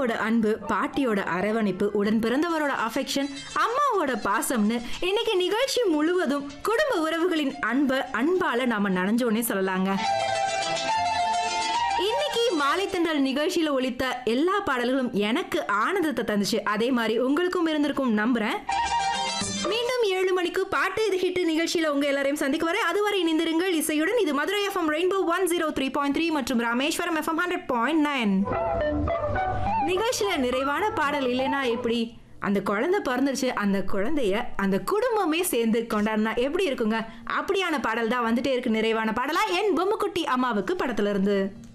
தாத்தாவோட அன்பு பாட்டியோட அரவணைப்பு உடன் பிறந்தவரோட அஃபெக்ஷன் அம்மாவோட பாசம்னு இன்னைக்கு நிகழ்ச்சி முழுவதும் குடும்ப உறவுகளின் அன்பை அன்பால நாம நனைஞ்சோன்னே சொல்லலாங்க இன்னைக்கு மாலை தென்றல் நிகழ்ச்சியில ஒலித்த எல்லா பாடல்களும் எனக்கு ஆனந்தத்தை தந்துச்சு அதே மாதிரி உங்களுக்கும் இருந்திருக்கும் நம்புறேன் மீண்டும் ஏழு மணிக்கு பாட்டு இது ஹிட் நிகழ்ச்சியில உங்க எல்லாரையும் சந்திக்க வரை அதுவரை இணைந்திருங்கள் இசையுடன் இது Madurai FM rainbow one zero three point three மற்றும் Rameswaram FM hundred point nine நிகழ்ச்சியில நிறைவான பாடல் இல்லைன்னா எப்படி அந்த குழந்தை பிறந்துருச்சு அந்த குழந்தைய அந்த குடும்பமே சேர்ந்து கொண்டாடினா எப்படி இருக்குங்க அப்படியான பாடல் தான் வந்துட்டே இருக்கு நிறைவான பாடலா என் பொம்முக்குட்டி அம்மாவுக்கு படத்துல இருந்து